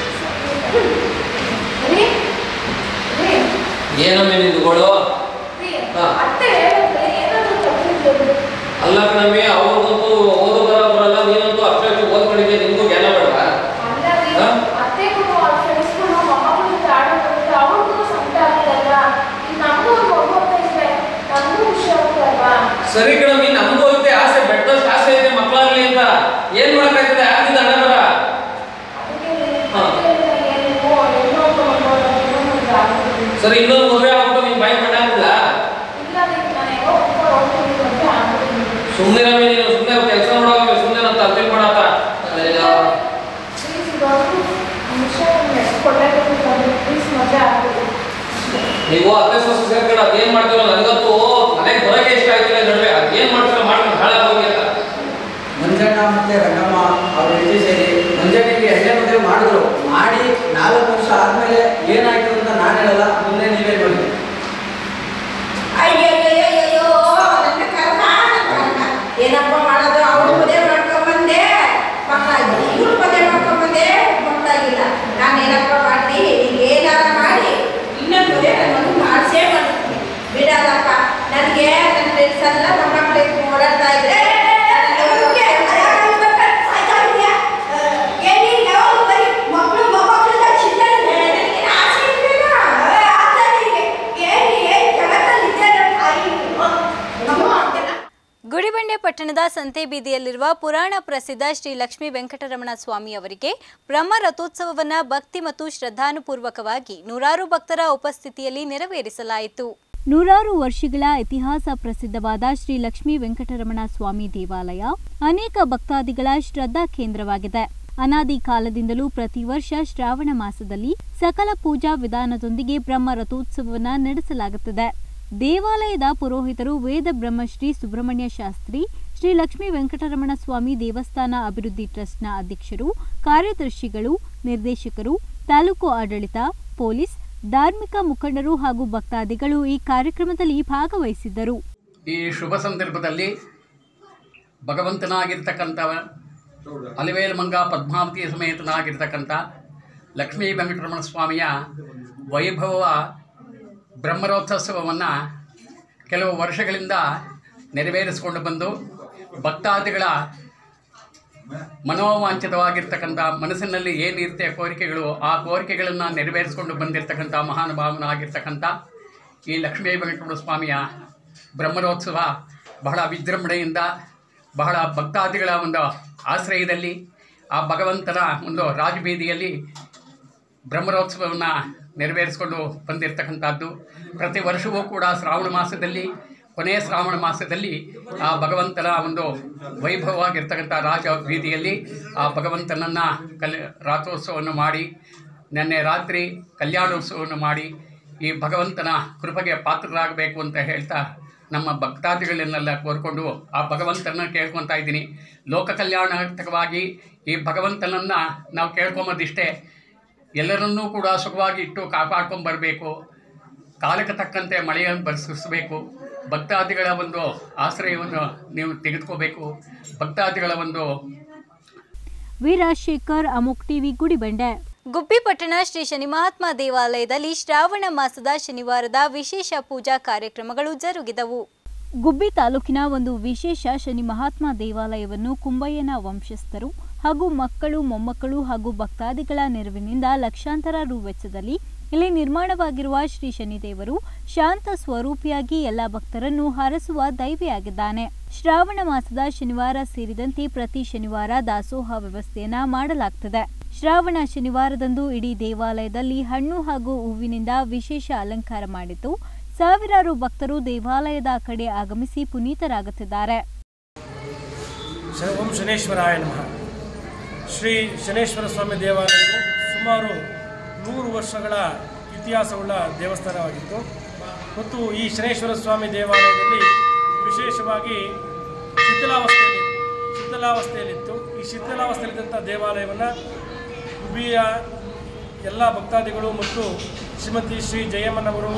ರೀ ರೀ ಏನಮ್ಮೆ ನಿಂತ್ಕೊಳ್ಳು ರೀ ಹಾ. ಅತ್ತೆ ಹೇಳಿದ್ರೆ ಏನಾದರೂ ತಪ್ಪಿದ್ರು ಅಲ್ಲ ಕಣಮ್ಮೆ ಅವ್ರಿಗಂತೂ ಓದು ಬರ ಬರಲ್ಲ ನೀನಂತೂ ಅಷ್ಟಷ್ಟು ಓದ್ಕೊಂಡಿದ್ದೆ ನಿನ್ಗೂ ಜ್ಞಾನ ಬೇಡವಾ ಅಲ್ಲ ರೀ ಹಾ? ಅತ್ತೆಗೂ ಅವ್ರ ಫ್ರೆಂಡ್ಸ್ಗಳು ಮೊಮ್ಮಗಳ ಜೊತೆ ಆಡೋದ್ರಿಂದ ಅವ್ರಿಗೂ ಸಂಕಟ ಆಗ್ತದಲ್ವಾ ಈಗ ನಮಗೂ ಒಂದು ಮಗು ಅಂತ ಇದ್ರೆ ನಮಗೂ ಖುಷಿ ಆಗುತ್ತಲ್ವಾ ಸರಿ ಕಣಮ್ಮಿ ನಮಗೂ ಐತೆ ಆಸೆ ಬೆಟ್ಟದಷ್ಟು ಆಸೆ ಐತೆ ಮಕ್ಕಳಾಗ್ಲಿ ಅಂತ ಏನ್ ಮಾಡಕ್ಕಾಗ್ತದೆ ಆಗಿದ್ದ ಹಣ ಬರ ಅದಕ್ಕೆ ಹಾ. ಅತ್ತೆ ಏನೇನೋ ಏನೋ ಅಂತ ಮಾಡ್ಬೋದು, ಏನೋ ಒಂದು ಆಗೋದು. ಸರಿ ಇನ್ನೊಂದು ಮದುವೆ ಆಗ್ಬಿಟ್ಟು ನಿನ್ ಬಾಯಿ ಮಣ್ಣೆ ಹಾಕಿಲ್ಲ ಇಲ್ಲ ರೀ, ನಾನು ಏನೋ ಒಪ್ಕೊಂಡು ಹೋಗ್ತೀನಿ ಅಂತ ಅನ್ಕೊಂಡಿದ್ದೀನಿ. ಸುಮ್ಮನೆ ನೀನು ಸುಮ್ಮನೆ ಕೆಲಸ ಮಾಡೋವಾಗ ಸುಮ್ಮನೆ ಅಂತ ಅರ್ಥ ಮಾಡತ್ತ Please ಇದೊಂದು ವಿಷಯ ನಮ್ಗೆ ಎಷ್ಟು ಕೊಡ್ಲೇಬೇಕು ಅಂದ್ರೆ please ಮದ್ವೆ ಆಗ್ಬಿಡಿ. ನೀವು ಅತ್ತೆ ಸೊಸೆ ಸೇರ್ಕೊಂಡು ಅದೇನ್ ಮಾಡ್ತೀರೋ ನನಗಂತೂ ಮನೆಗೆ ಬರೋಕೆ ಇಷ್ಟ ಆಯ್ತಿಲ್ಲ ಈ ನಡುವೆ ಅದೇನ್ ಮಾಡ್ತೀರೋ ಮಾಡ್ಕೊಂಡು ಹಾಳಾಗೋಗಿ ಅಂತ ಮಂಜಣ್ಣ ಮತ್ತೆ ರಂಗಮ್ಮ ಅವ್ರ ಹೆಂಡತಿ ಸೇರಿ ಮಂಜಣ್ಣಗೆ ಎಣ್ಣೆ ಮದುವೆ ಮಾಡಿದ್ರು ಮಾಡಿ ನಾಲ್ಕು ವರ್ಷ ಆದ್ಮೇಲೆ ಏನಾಯ್ತು ಅಂತ ನಾನು ಹೇಳಲ್ಲ ಮುಂದೆ ನೀವೇ ನೋಡಿ ಅಯ್ಯಯ್ಯಯ್ಯಯ್ಯೋ ನನ್ನ ಕರ್ಮ ನನ್ನ ಕರ್ಮ ಏನಪ್ಪ ಮಾಡೋದು ಅವಳು ಮದುವೆ ಮಾಡ್ಕೊಂಬಂದೆ ಮಕ್ಕಳಾಗಿಲ್ಲ ಇವಳು ಮದುವೆ ಮಾಡ್ಕೊಂಬಂದೆ ಮಕ್ಕಳಾಗಿಲ್ಲ ನಾನು ಏನಪ್ಪ ಮಾಡಿ ಈಗ ಏನಾರ ಮಾಡಿ ಇನ್ನೊಂದು ಮದುವೆ ನನ್ನ ಮಗು ಮಾಡಿಸೇ ಮಾಡ್ತೀನಿ ಬಿಡಲ್ಲಪ್ಪ ನನಗೆ ನನ್ನ ಫ್ರೆಂಡ್ಸ್ ಎಲ್ಲ ಮೊಮ್ಮಕ್ಕಳಿಗೆ ಓಡಾಡ್ತಾ ಇದ್ರೆ ಮಕ್ಕಳು ಮೊಮ್ಮಕ್ಕಳ ಚಿಂತನೆ ನನಗೆ ಆಸೆ ಇಲ್ವೇನೋ? ಆಸೆ ನನಗೆ. ಏನು ಏನು ಜಗತ್ತಲ್ಲಿದೆ ನನ್ನ ತಾಯಿ ನಮ್ಮ ಅಂತೆಲ್ಲ ಗುಡಿಬಂಡೆ ಪಟ್ಟಣದ ಸಂತೆ ಬೀದಿಯಲ್ಲಿರುವ ಪುರಾಣ ಪ್ರಸಿದ್ಧ ಶ್ರೀ ಲಕ್ಷ್ಮೀ ವೆಂಕಟರಮಣ ಸ್ವಾಮಿ ಅವರಿಗೆ ಬ್ರಹ್ಮ ರಥೋತ್ಸವವನ್ನು ಭಕ್ತಿ ಮತ್ತು ಶ್ರದ್ಧಾನುಪೂರ್ವಕವಾಗಿ ನೂರಾರು ಭಕ್ತರ ಉಪಸ್ಥಿತಿಯಲ್ಲಿ ನೆರವೇರಿಸಲಾಯಿತು ನೂರಾರು ವರ್ಷಗಳ ಇತಿಹಾಸ ಪ್ರಸಿದ್ಧವಾದ ಶ್ರೀ ಲಕ್ಷ್ಮೀ ವೆಂಕಟರಮಣ ಸ್ವಾಮಿ ದೇವಾಲಯ ಅನೇಕ ಭಕ್ತಾದಿಗಳ ಶ್ರದ್ಧಾ ಕೇಂದ್ರವಾಗಿದೆ ಅನಾದಿ ಕಾಲದಿಂದಲೂ ಪ್ರತಿ ವರ್ಷ ಶ್ರಾವಣ ಮಾಸದಲ್ಲಿ ಸಕಲ ಪೂಜಾ ವಿಧಾನದೊಂದಿಗೆ ಬ್ರಹ್ಮ ರಥೋತ್ಸವವನ್ನ ನಡೆಸಲಾಗುತ್ತದೆ ದೇವಾಲಯದ ಪುರೋಹಿತರು ವೇದ ಬ್ರಹ್ಮಶ್ರೀ ಸುಬ್ರಹ್ಮಣ್ಯ ಶಾಸ್ತ್ರಿ ಶ್ರೀ ಲಕ್ಷ್ಮೀ ವೆಂಕಟರಮಣ ಸ್ವಾಮಿ ದೇವಸ್ಥಾನ ಅಭಿವೃದ್ಧಿ ಟ್ರಸ್ಟ್ನ ಅಧ್ಯಕ್ಷರು ಕಾರ್ಯದರ್ಶಿಗಳು ನಿರ್ದೇಶಕರು ತಾಲೂಕು ಆಡಳಿತ ಪೊಲೀಸ್ ಧಾರ್ಮಿಕ ಮುಖಂಡರು ಹಾಗೂ ಭಕ್ತಾದಿಗಳು ಈ ಕಾರ್ಯಕ್ರಮದಲ್ಲಿ ಭಾಗವಹಿಸಿದ್ದರು ಈ ಶುಭ ಸಂದರ್ಭದಲ್ಲಿ ಭಗವಂತನಾಗಿರ್ತಕ್ಕಂಥ ಅಲಿವೇಲು ಮಂಗ ಪದ್ಮಾವತಿ ಸಮೇತನಾಗಿರ್ತಕ್ಕಂಥ ಲಕ್ಷ್ಮೀ ವೆಂಕಟರಮಣ ಸ್ವಾಮಿಯ ವೈಭವ ಬ್ರಹ್ಮರೋತ್ಸವವನ್ನು ಕೆಲವು ವರ್ಷಗಳಿಂದ ನೆರವೇರಿಸಿಕೊಂಡು ಬಂದು ಭಕ್ತಾದಿಗಳ ಮನೋವಾಂಛಿತವಾಗಿರ್ತಕ್ಕಂಥ ಮನಸ್ಸಿನಲ್ಲಿ ಏನಿರುತ್ತೆ ಕೋರಿಕೆಗಳು ಆ ಕೋರಿಕೆಗಳನ್ನು ನೆರವೇರಿಸಿಕೊಂಡು ಬಂದಿರತಕ್ಕಂಥ ಮಹಾನುಭಾವನಾಗಿರ್ತಕ್ಕಂಥ ಈ ಲಕ್ಷ್ಮೀ ವೆಂಕಟರಮಣ ಸ್ವಾಮಿಯ ಬ್ರಹ್ಮರೋತ್ಸವ ಬಹಳ ವಿಜೃಂಭಣೆಯಿಂದ ಬಹಳ ಭಕ್ತಾದಿಗಳ ಒಂದು ಆಶ್ರಯದಲ್ಲಿ ಆ ಭಗವಂತನ ಒಂದು ರಾಜಬೀದಿಯಲ್ಲಿ ಬ್ರಹ್ಮರೋತ್ಸವವನ್ನು ನೆರವೇರಿಸಿಕೊಂಡು ಬಂದಿರತಕ್ಕಂಥದ್ದು ಪ್ರತಿ ವರ್ಷವೂ ಕೂಡ ಶ್ರಾವಣ ಮಾಸದಲ್ಲಿ ಕೊನೆಯ ಶ್ರಾವಣ ಮಾಸದಲ್ಲಿ ಆ ಭಗವಂತನ ಒಂದು ವೈಭವವಾಗಿರ್ತಕ್ಕಂಥ ರಾಜ ಬೀದಿಯಲ್ಲಿ ಆ ಭಗವಂತನನ್ನು ಕಲ್ ರಾತ್ರೋತ್ಸವವನ್ನು ಮಾಡಿ ನಿನ್ನೆ ರಾತ್ರಿ ಕಲ್ಯಾಣೋತ್ಸವವನ್ನು ಮಾಡಿ ಈ ಭಗವಂತನ ಕೃಪೆಗೆ ಪಾತ್ರರಾಗಬೇಕು ಅಂತ ಹೇಳ್ತಾ ನಮ್ಮ ಭಕ್ತಾದಿಗಳನ್ನೆಲ್ಲ ಕೋರಿಕೊಂಡು ಆ ಭಗವಂತನ ಕೇಳ್ಕೊತಾ ಇದ್ದೀನಿ ಲೋಕ ಕಲ್ಯಾಣಾರ್ಥಕವಾಗಿ ಈ ಭಗವಂತನನ್ನು ನಾವು ಕೇಳ್ಕೊಂಬೋದಿಷ್ಟೇ ಎಲ್ಲರನ್ನೂ ಕೂಡ ಸುಖವಾಗಿ ಇಟ್ಟು ಕಾಪಾಡ್ಕೊಂಡು ಬರಬೇಕು ಕಾಲಕ್ಕೆ ತಕ್ಕಂತೆ ಮಳೆಯನ್ನು ಬರ್ಸಿಸಬೇಕು ಭಕ್ತಾದಿಗಳ ಒಂದು ಆಶ್ರಯವನ್ನು ನೀವು ತೆಗೆದುಕೋಬೇಕು ಭಕ್ತಾದಿಗಳ ಒಂದು ವೀರಶೇಖರ್ ಅಮೋಕ್ ಟಿವಿ ಗುಡಿಬಂಡೆ ಗುಬ್ಬಿಪಟ್ಟಣ ಶ್ರೀ ಶನಿ ಮಹಾತ್ಮ ದೇವಾಲಯದಲ್ಲಿ ಶ್ರಾವಣ ಮಾಸದ ಶನಿವಾರದ ವಿಶೇಷ ಪೂಜಾ ಕಾರ್ಯಕ್ರಮಗಳು ಜರುಗಿದವು ಗುಬ್ಬಿ ತಾಲೂಕಿನ ಒಂದು ವಿಶೇಷ ಶನಿ ಮಹಾತ್ಮ ದೇವಾಲಯವನ್ನು ಕುಂಬಯ್ಯನ ವಂಶಸ್ಥರು ಹಾಗೂ ಮಕ್ಕಳು ಮೊಮ್ಮಕ್ಕಳು ಹಾಗೂ ಭಕ್ತಾದಿಗಳ ನೆರವಿನಿಂದ ಲಕ್ಷಾಂತರ ರು ವೆಚ್ಚದಲ್ಲಿ ಇಲ್ಲಿ ನಿರ್ಮಾಣವಾಗಿರುವ ಶ್ರೀ ಶನಿದೇವರು ಶಾಂತ ಸ್ವರೂಪಿಯಾಗಿ ಎಲ್ಲ ಭಕ್ತರನ್ನು ಹರಸುವ ದೈವಿಯಾಗಿದ್ದಾನೆ ಶ್ರಾವಣ ಮಾಸದ ಶನಿವಾರ ಸೇರಿದಂತೆ ಪ್ರತಿ ಶನಿವಾರ ದಾಸೋಹ ವ್ಯವಸ್ಥೆಯನ್ನ ಮಾಡಲಾಗ್ತದೆ ಶ್ರಾವಣ ಶನಿವಾರದಂದು ಇಡೀ ದೇವಾಲಯದಲ್ಲಿ ಹಣ್ಣು ಹಾಗೂ ಹೂವಿನಿಂದ ವಿಶೇಷ ಅಲಂಕಾರ ಮಾಡಿದ್ದು ಸಾವಿರಾರು ಭಕ್ತರು ದೇವಾಲಯದ ಕಡೆ ಆಗಮಿಸಿ ಪುನೀತರಾಗುತ್ತಿದ್ದಾರೆ ಶ- ಓಂ ಶನೇಶ್ವರಾಯ ನಮಃ ಶ್ರೀ ಶನೇಶ್ವರ ಸ್ವಾಮಿ ದೇವಾಲಯವು ಸುಮಾರು ನೂರು ವರ್ಷಗಳ ಇತಿಹಾಸವುಳ್ಳ ದೇವಸ್ಥಾನವಾಗಿತ್ತು ಮತ್ತು ಈ ಶನೇಶ್ವರ ಸ್ವಾಮಿ ದೇವಾಲಯದಲ್ಲಿ ವಿಶೇಷವಾಗಿ ಶಿಥಿಲಾವಸ್ಥೆಯಲ್ಲಿ ಶಿಥಿಲಾವಸ್ಥೆಯಲ್ಲಿತ್ತು ಈ ಶಿಥಿಲಾವಸ್ಥೆಯಲ್ಲಿದ್ದಂಥ ದೇವಾಲಯವನ್ನು ಹುಬ್ಬಿಯ ಎಲ್ಲ ಭಕ್ತಾದಿಗಳು ಮತ್ತು ಶ್ರೀಮತಿ ಶ್ರೀ ಜಯಮ್ಮನವರು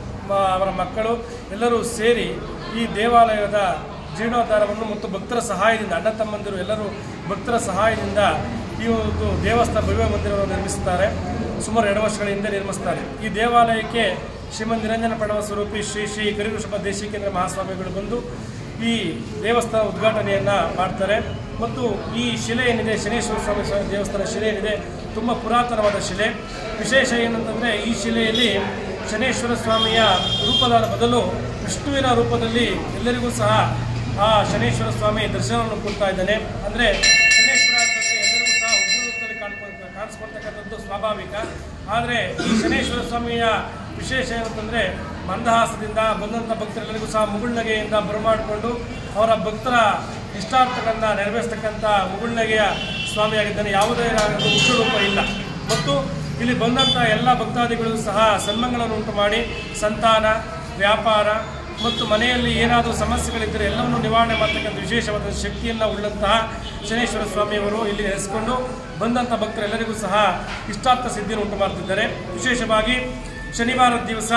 ಮ- ಅವರ ಮಕ್ಕಳು ಎಲ್ಲರೂ ಸೇರಿ ಈ ದೇವಾಲಯದ ಜೀರ್ಣೋದ್ಧಾರವನ್ನು ಮತ್ತು ಭಕ್ತರ ಸಹಾಯದಿಂದ ಅಣ್ಣ ತಮ್ಮಂದಿರು ಎಲ್ಲರೂ ಭಕ್ತರ ಸಹಾಯದಿಂದ ಈ ಒಂದು ದೇವಸ್ಥಾನ ಭವ್ಯ ಮಂದಿರವನ್ನು ನಿರ್ಮಿಸುತ್ತಾರೆ ಸುಮಾರು ಎರಡು ವರ್ಷಗಳ ಹಿಂದೆ ನಿರ್ಮಿಸ್ತಾರೆ ಈ ದೇವಾಲಯಕ್ಕೆ ಶ್ರೀಮಂತ ನಿರಂಜನ ಪ್ರಣವ ಸ್ವರೂಪಿ ಶ್ರೀ ಶ್ರೀ ಕರಿವೃಷಭ ದೇಶಿಕೇಂದ್ರ ಮಹಾಸ್ವಾಮಿಗಳು ಬಂದು ಈ ದೇವಸ್ಥಾನ ಉದ್ಘಾಟನೆಯನ್ನು ಮಾಡ್ತಾರೆ ಮತ್ತು ಈ ಶಿಲೆ ಏನಿದೆ ಶನೇಶ್ವರ ಸ್ವಾಮಿ ಸ್ವಾಮಿ ದೇವಸ್ಥಾನ ಶಿಲೆ ಏನಿದೆ ತುಂಬ ಪುರಾತನವಾದ ಶಿಲೆ ವಿಶೇಷ ಏನಂತಂದರೆ ಈ ಶಿಲೆಯಲ್ಲಿ ಶನೇಶ್ವರ ಸ್ವಾಮಿಯ ರೂಪದ ಬದಲು ವಿಷ್ಣುವಿನ ರೂಪದಲ್ಲಿ ಎಲ್ಲರಿಗೂ ಸಹ ಆ ಶನೇಶ್ವರ ಸ್ವಾಮಿ ದರ್ಶನವನ್ನು ಕೊಡ್ತಾ ಇದ್ದಾನೆ ಅಂದರೆ ಶನೇಶ್ವರ ಅಂತಂದರೆ ಎಲ್ಲರಿಗೂ ಸಹ ಉಗ್ರ ರೂಪದಲ್ಲಿ ಕಾಣ್ಕೊಂತ ಕಾಣಿಸ್ಕೊಳ್ತಕ್ಕಂಥದ್ದು ಸ್ವಾಭಾವಿಕ ಆದರೆ ಈ ಶನೇಶ್ವರ ಸ್ವಾಮಿಯ ವಿಶೇಷ ಏನಂತಂದರೆ ಮಂದಹಾಸದಿಂದ ಬಂದಂಥ ಭಕ್ತರೆಲ್ಲರಿಗೂ ಸಹ ಮುಗುಳ್ನಗೆಯಿಂದ ಬರಮಾಡಿಕೊಂಡು ಅವರ ಭಕ್ತರ ಇಷ್ಟಾರ್ಥಗಳನ್ನು ನೆರವೇರಿಸ್ತಕ್ಕಂಥ ಮುಗುಳ್ನಗೆಯ ಸ್ವಾಮಿಯಾಗಿದ್ದಾನೆ ಯಾವುದೇ ಒಂದು ಉಗ್ರ ರೂಪ ಇಲ್ಲ ಮತ್ತು ಇಲ್ಲಿ ಬಂದಂಥ ಎಲ್ಲ ಭಕ್ತಾದಿಗಳು ಸಹ ಸನ್ಮಂಗಳನ್ನು ಉಂಟು ಮಾಡಿ ಸಂತಾನ ವ್ಯಾಪಾರ ಮತ್ತು ಮನೆಯಲ್ಲಿ ಏನಾದರೂ ಸಮಸ್ಯೆಗಳಿದ್ದರೆ ಎಲ್ಲವನ್ನು ನಿವಾರಣೆ ಮಾಡ್ತಕ್ಕಂಥ ವಿಶೇಷವಾದ ಶಕ್ತಿಯನ್ನು ಉಳ್ಳಂತಹ ಶನೇಶ್ವರ ಸ್ವಾಮಿಯವರು ಇಲ್ಲಿ ನೆಲೆಸಿಕೊಂಡು ಬಂದಂಥ ಭಕ್ತರೆಲ್ಲರಿಗೂ ಸಹ ಇಷ್ಟಾರ್ಥ ಸಿದ್ಧಿಯನ್ನು ಉಂಟು ಮಾಡ್ತಿದ್ದಾರೆ ವಿಶೇಷವಾಗಿ ಶನಿವಾರದ ದಿವಸ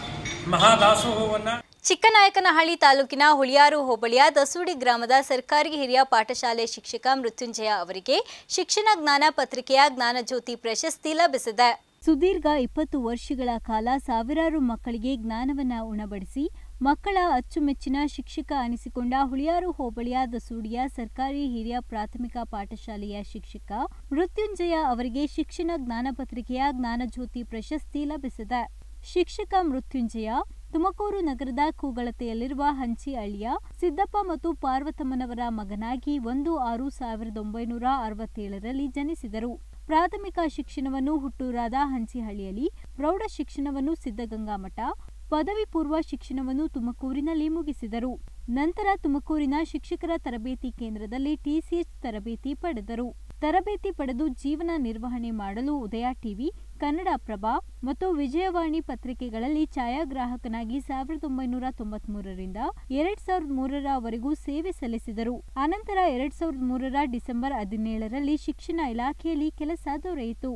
ಮಹಾದಾಸೋಹವನ್ನು ಚಿಕ್ಕನಾಯಕನಹಳ್ಳಿ ತಾಲೂಕಿನ ಹುಳಿಯಾರು ಹೋಬಳಿಯ ದಸೂಡಿ ಗ್ರಾಮದ ಸರ್ಕಾರಿ ಹಿರಿಯ ಪಾಠಶಾಲೆ ಶಿಕ್ಷಕ ಮೃತ್ಯುಂಜಯ ಅವರಿಗೆ ಶಿಕ್ಷಣ ಜ್ಞಾನ ಪತ್ರಿಕೆಯ ಜ್ಞಾನಜ್ಯೋತಿ ಪ್ರಶಸ್ತಿ ಲಭಿಸಿದೆ ಸುದೀರ್ಘ ಇಪ್ಪತ್ತು ವರ್ಷಗಳ ಕಾಲ ಸಾವಿರಾರು ಮಕ್ಕಳಿಗೆ ಜ್ಞಾನವನ್ನ ಉಣಬಡಿಸಿ ಮಕ್ಕಳ ಅಚ್ಚುಮೆಚ್ಚಿನ ಶಿಕ್ಷಕ ಅನಿಸಿಕೊಂಡ ಹುಳಿಯಾರು ಹೋಬಳಿಯ ದಸೂಡಿಯ ಸರ್ಕಾರಿ ಹಿರಿಯ ಪ್ರಾಥಮಿಕ ಪಾಠಶಾಲೆಯ ಶಿಕ್ಷಕ ಮೃತ್ಯುಂಜಯ ಅವರಿಗೆ ಶಿಕ್ಷಣ ಜ್ಞಾನ ಪತ್ರಿಕೆಯ ಜ್ಞಾನಜ್ಯೋತಿ ಪ್ರಶಸ್ತಿ ಲಭಿಸಿದೆ ಶಿಕ್ಷಕ ಮೃತ್ಯುಂಜಯ ತುಮಕೂರು ನಗರದ ಕೂಗಳತೆಯಲ್ಲಿರುವ ಹಂಚಿಹಳ್ಳಿಯ ಸಿದ್ದಪ್ಪ ಮತ್ತು ಪಾರ್ವತಮ್ಮನವರ ಮಗನಾಗಿ ಒಂದು ಆರು ಸಾವಿರದ ಒಂಬೈನೂರ ಅರವತ್ತೇಳರಲ್ಲಿ ಜನಿಸಿದರು ಪ್ರಾಥಮಿಕ ಶಿಕ್ಷಣವನ್ನು ಹುಟ್ಟೂರಾದ ಹಂಚಿಹಳ್ಳಿಯಲ್ಲಿ ಪ್ರೌಢ ಶಿಕ್ಷಣವನ್ನು ಸಿದ್ಧಗಂಗಾ ಮಠ ಪದವಿ ಪೂರ್ವ ಶಿಕ್ಷಣವನ್ನು ತುಮಕೂರಿನಲ್ಲಿ ಮುಗಿಸಿದರು ನಂತರ ತುಮಕೂರಿನ ಶಿಕ್ಷಕರ ತರಬೇತಿ ಕೇಂದ್ರದಲ್ಲಿ ಟಿಸಿಎಚ್ ತರಬೇತಿ ಪಡೆದರು ತರಬೇತಿ ಪಡೆದು ಜೀವನ ನಿರ್ವಹಣೆ ಮಾಡಲು ಉದಯ ಟಿವಿ ಕನ್ನಡಪ್ರಭ ಮತ್ತು ವಿಜಯವಾಣಿ ಪತ್ರಿಕೆಗಳಲ್ಲಿ ಛಾಯಾಗ್ರಾಹಕನಾಗಿ ಸಾವಿರದ ಒಂಬೈನೂರ ತೊಂಬತ್ಮೂರರಿಂದ ಎರಡ್ ಸಾವಿರದ ಮೂರರವರೆಗೂ ಸೇವೆ ಸಲ್ಲಿಸಿದರು ಅನಂತರ ಎರಡ್ ಸಾವಿರದ ಮೂರರ ಡಿಸೆಂಬರ್ ಹದಿನೇಳರಲ್ಲಿ ಶಿಕ್ಷಣ ಇಲಾಖೆಯಲ್ಲಿ ಕೆಲಸ ದೊರೆಯಿತು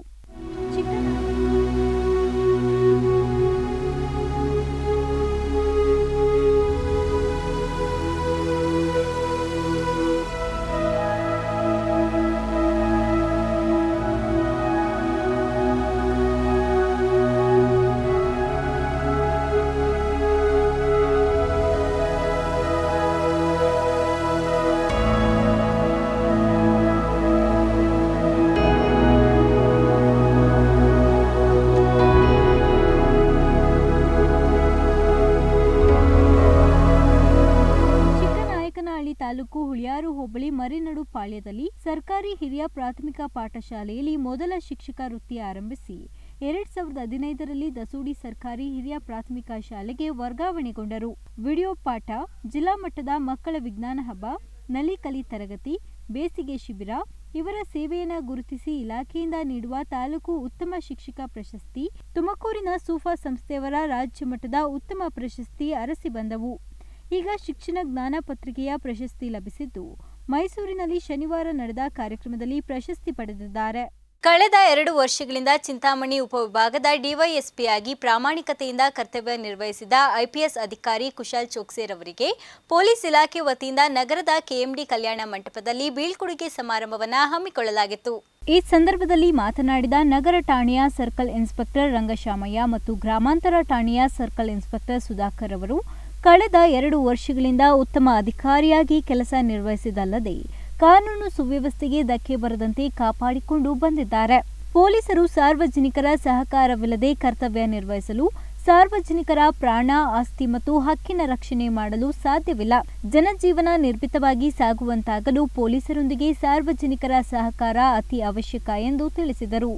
ಚಿಕ್ಕನಾಯಕನಹಳ್ಳಿ ತಾಲೂಕು ಹುಳಿಯಾರು ಹೋಬಳಿ ಮರಿನಡು ಪಾಳ್ಯದಲ್ಲಿ ಸರ್ಕಾರಿ ಹಿರಿಯ ಪ್ರಾಥಮಿಕ ಪಾಠಶಾಲೆಯಲ್ಲಿ ಮೊದಲ ಶಿಕ್ಷಕ ವೃತ್ತಿ ಆರಂಭಿಸಿ ಎರಡ್ ಸಾವಿರದ ಹದಿನೈದರಲ್ಲಿ ದಸೂಡಿ ಸರ್ಕಾರಿ ಹಿರಿಯ ಪ್ರಾಥಮಿಕ ಶಾಲೆಗೆ ವರ್ಗಾವಣೆಗೊಂಡರು ವಿಡಿಯೋ ಪಾಠ ಜಿಲ್ಲಾ ಮಟ್ಟದ ಮಕ್ಕಳ ವಿಜ್ಞಾನ ಹಬ್ಬ ನಲಿಕಲಿ ತರಗತಿ ಬೇಸಿಗೆ ಶಿಬಿರ ಇವರ ಸೇವೆಯನ್ನು ಗುರುತಿಸಿ ಇಲಾಖೆಯಿಂದ ನೀಡುವ ತಾಲೂಕು ಉತ್ತಮ ಶಿಕ್ಷಕ ಪ್ರಶಸ್ತಿ ತುಮಕೂರಿನ ಸೂಫಾ ಸಂಸ್ಥೆಯವರ ರಾಜ್ಯ ಮಟ್ಟದ ಉತ್ತಮ ಪ್ರಶಸ್ತಿ ಅರಸಿ ಬಂದವು ಈಗ ಶಿಕ್ಷಣ ಜ್ಞಾನ ಪತ್ರಿಕೆಯ ಪ್ರಶಸ್ತಿ ಲಭಿಸಿದ್ದು ಮೈಸೂರಿನಲ್ಲಿ ಶನಿವಾರ ನಡೆದ ಕಾರ್ಯಕ್ರಮದಲ್ಲಿ ಪ್ರಶಸ್ತಿ ಪಡೆದಿದ್ದಾರೆ ಕಳೆದ ಎರಡು ವರ್ಷಗಳಿಂದ ಚಿಂತಾಮಣಿ ಉಪವಿಭಾಗದ ಡಿವೈಎಸ್ಪಿಯಾಗಿ ಪ್ರಾಮಾಣಿಕತೆಯಿಂದ ಕರ್ತವ್ಯ ನಿರ್ವಹಿಸಿದ ಐಪಿಎಸ್ ಅಧಿಕಾರಿ ಕುಶಾಲ್ ಚೋಕ್ಸೇರವರಿಗೆ ಪೊಲೀಸ್ ಇಲಾಖೆ ವತಿಯಿಂದ ನಗರದ ಕೆಎಂಡಿ ಕಲ್ಯಾಣ ಮಂಟಪದಲ್ಲಿ ಬೀಳ್ಕೊಡುಗೆ ಸಮಾರಂಭವನ್ನು ಹಮ್ಮಿಕೊಳ್ಳಲಾಗಿತ್ತು ಈ ಸಂದರ್ಭದಲ್ಲಿ ಮಾತನಾಡಿದ ನಗರ ಠಾಣೆಯ ಸರ್ಕಲ್ ಇನ್ಸ್ಪೆಕ್ಟರ್ ರಂಗಶಾಮಯ್ಯ ಮತ್ತು ಗ್ರಾಮಾಂತರ ಠಾಣೆಯ ಸರ್ಕಲ್ ಇನ್ಸ್ಪೆಕ್ಟರ್ ಸುಧಾಕರ್ ಅವರು ಕಳೆದ ಎರಡು ವರ್ಷಗಳಿಂದ ಉತ್ತಮ ಅಧಿಕಾರಿಯಾಗಿ ಕೆಲಸ ನಿರ್ವಹಿಸಿದಲ್ಲದೆ ಕಾನೂನು ಸುವ್ಯವಸ್ಥೆಗೆ ಧಕ್ಕೆ ಬರದಂತೆ ಕಾಪಾಡಿಕೊಂಡು ಬಂದಿದ್ದಾರೆ ಪೊಲೀಸರು ಸಾರ್ವಜನಿಕರ ಸಹಕಾರವಿಲ್ಲದೆ ಕರ್ತವ್ಯ ನಿರ್ವಹಿಸಲು ಸಾರ್ವಜನಿಕರ ಪ್ರಾಣ ಆಸ್ತಿ ಮತ್ತು ಹಕ್ಕಿನ ರಕ್ಷಣೆ ಮಾಡಲು ಸಾಧ್ಯವಿಲ್ಲ ಜನಜೀವನ ನಿರ್ಭೀತವಾಗಿ ಸಾಗುವಂತಾಗಲು ಪೊಲೀಸರೊಂದಿಗೆ ಸಾರ್ವಜನಿಕರ ಸಹಕಾರ ಅತಿ ಅವಶ್ಯಕ ಎಂದು ತಿಳಿಸಿದರು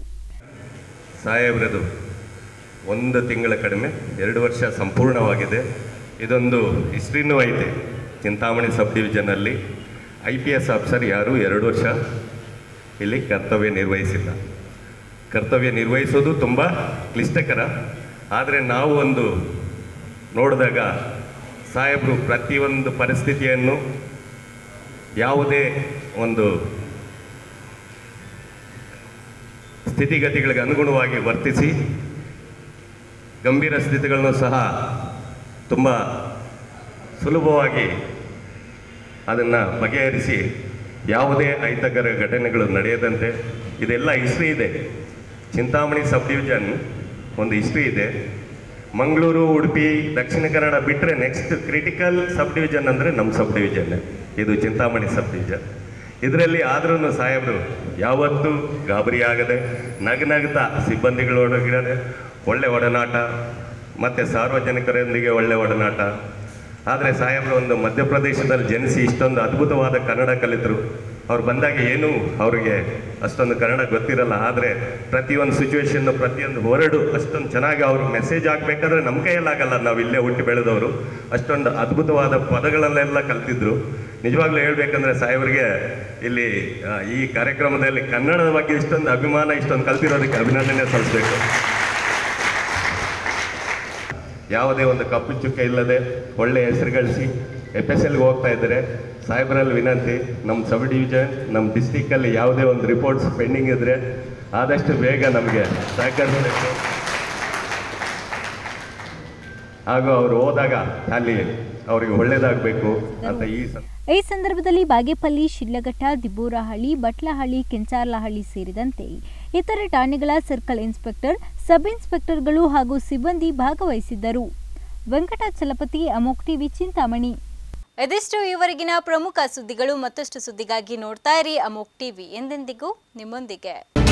ಸಾಹೇಬ್ರದು ಒಂದು ತಿಂಗಳ ಕಡಿಮೆ ಎರಡು ವರ್ಷ ಸಂಪೂರ್ಣವಾಗಿದೆ ಇದೊಂದು ಹಿಸ್ಟ್ರಿನೂ ಐತೆ ಚಿಂತಾಮಣಿ ಸಬ್ ಡಿವಿಷನಲ್ಲಿ ಐ ಪಿ ಎಸ್ ಆಫೀಸರ್ ಯಾರೂ ಎರಡು ವರ್ಷ ಇಲ್ಲಿ ಕರ್ತವ್ಯ ನಿರ್ವಹಿಸಿಲ್ಲ ಕರ್ತವ್ಯ ನಿರ್ವಹಿಸೋದು ತುಂಬ ಕ್ಲಿಷ್ಟಕರ ಆದರೆ ನಾವು ಒಂದು ನೋಡಿದಾಗ ಸಾಹೇಬರು ಪ್ರತಿಯೊಂದು ಪರಿಸ್ಥಿತಿಯನ್ನು ಯಾವುದೇ ಒಂದು ಸ್ಥಿತಿಗತಿಗಳಿಗೆ ಅನುಗುಣವಾಗಿ ವರ್ತಿಸಿ ಗಂಭೀರ ಸ್ಥಿತಿಗಳನ್ನು ಸಹ ತುಂಬ ಸುಲಭವಾಗಿ ಅದನ್ನು ಬಗೆಹರಿಸಿ ಯಾವುದೇ ಅಹಿತಕರ ಘಟನೆಗಳು ನಡೆಯದಂತೆ ಇದೆಲ್ಲ ಹಿಸ್ಟ್ರಿ ಇದೆ ಚಿಂತಾಮಣಿ ಸಬ್ ಡಿವಿಷನ್ ಒಂದು ಹಿಸ್ಟ್ರಿ ಇದೆ ಮಂಗಳೂರು ಉಡುಪಿ ದಕ್ಷಿಣ ಕನ್ನಡ ಬಿಟ್ಟರೆ ನೆಕ್ಸ್ಟ್ ಕ್ರಿಟಿಕಲ್ ಸಬ್ ಡಿವಿಷನ್ ಅಂದರೆ ನಮ್ಮ ಸಬ್ ಡಿವಿಷನ್ ಇದು ಚಿಂತಾಮಣಿ ಸಬ್ ಡಿವಿಷನ್ ಇದರಲ್ಲಿ ಆದ್ರೂ ಸಾಹೇಬರು ಯಾವತ್ತೂ ಗಾಬರಿ ಆಗದೆ ನಗನಗ್ತಾ ಸಿಬ್ಬಂದಿಗಳೊಳಗಿಡದೆ ಒಳ್ಳೆ ಒಡನಾಟ ಮತ್ತು ಸಾರ್ವಜನಿಕರೊಂದಿಗೆ ಒಳ್ಳೆ ಒಡನಾಟ ಆದರೆ ಸಾಹೇಬರು ಒಂದು ಮಧ್ಯಪ್ರದೇಶದಲ್ಲಿ ಜನಿಸಿ ಇಷ್ಟೊಂದು ಅದ್ಭುತವಾದ ಕನ್ನಡ ಕಲಿತರು ಅವ್ರು ಬಂದಾಗ ಏನೂ ಅವರಿಗೆ ಅಷ್ಟೊಂದು ಕನ್ನಡ ಗೊತ್ತಿರಲ್ಲ ಆದರೆ ಪ್ರತಿಯೊಂದು ಸಿಚುವೇಶನ್ನು ಪ್ರತಿಯೊಂದು ಹೊರಡು ಅಷ್ಟೊಂದು ಚೆನ್ನಾಗಿ ಅವ್ರಿಗೆ ಮೆಸೇಜ್ ಆಗಬೇಕಾದ್ರೆ ನಮ್ಮ ಕೈಯಲ್ಲಾಗಲ್ಲ ನಾವು ಇಲ್ಲೇ ಹುಟ್ಟಿ ಬೆಳೆದವರು ಅಷ್ಟೊಂದು ಅದ್ಭುತವಾದ ಪದಗಳನ್ನೆಲ್ಲ ಕಲ್ತಿದ್ರು ನಿಜವಾಗ್ಲೂ ಹೇಳ್ಬೇಕಂದ್ರೆ ಸಾಹೇಬರಿಗೆ ಇಲ್ಲಿ ಆ, ಈ ಕಾರ್ಯಕ್ರಮದಲ್ಲಿ ಕನ್ನಡದ ಬಗ್ಗೆ ಇಷ್ಟೊಂದು ಅಭಿಮಾನ ಇಷ್ಟೊಂದು ಕಲ್ತಿರೋದಕ್ಕೆ ಅಭಿನಂದನೆ ಸಲ್ಲಿಸಬೇಕು ಯಾವುದೇ ಒಂದು ಕಪ್ಪು ಚುಕ್ಕ ಇಲ್ಲದೆ ಒಳ್ಳೆಯ ಹೆಸರು ಗಳಿಸಿ ಎಫ್ ಎಸ್ ಎಲ್ಗೆ ಹೋಗ್ತಾ ಇದ್ದಾರೆ ಸಾಹೇಬರಲ್ಲಿ ವಿನಂತಿ ನಮ್ಮ ಸಬ್ ಡಿವಿಷನ್ ನಮ್ಮ ಡಿಸ್ಟಿಕ್ಕಲ್ಲಿ ಯಾವುದೇ ಒಂದು ರಿಪೋರ್ಟ್ಸ್ ಪೆಂಡಿಂಗ್ ಇದ್ದರೆ ಆದಷ್ಟು ಬೇಗ ನಮಗೆ ಸಹಕರಿಸಬೇಕು ಹಾಗೂ ಅವರು ಹೋದಾಗ ಅಲ್ಲಿ ಅವರಿಗೆ ಒಳ್ಳೇದಾಗಬೇಕು ಅಂತ ಈ ಸ ಈ ಸಂದರ್ಭದಲ್ಲಿ ಬಾಗೇಪಲ್ಲಿ ಶಿಡ್ಲಘಟ್ಟ ದಿಬ್ಬೂರಹಳ್ಳಿ ಬಟ್ಲಹಳ್ಳಿ ಕೆಂಚಾರ್ಲಹಳ್ಳಿ ಸೇರಿದಂತೆ ಇತರೆ ಠಾಣೆಗಳ ಸರ್ಕಲ್ ಇನ್ಸ್ಪೆಕ್ಟರ್ ಸಬ್ ಇನ್ಸ್ಪೆಕ್ಟರ್ಗಳು ಹಾಗೂ ಸಿಬ್ಬಂದಿ ಭಾಗವಹಿಸಿದ್ದರು ವೆಂಕಟಾಚಲಪತಿ ಅಮೋಕ್ ಟಿವಿ ಚಿಂತಾಮಣಿ ಇದಿಷ್ಟು ಈವರೆಗಿನ ಪ್ರಮುಖ ಸುದ್ದಿಗಳು ಮತ್ತಷ್ಟು ಸುದ್ದಿಗಾಗಿ ನೋಡ್ತಾ ಇರಿ ಅಮೋಕ್ ಟಿವಿ ಎಂದೆಂದಿಗೂ ನಿಮ್ಮೊಂದಿಗೆ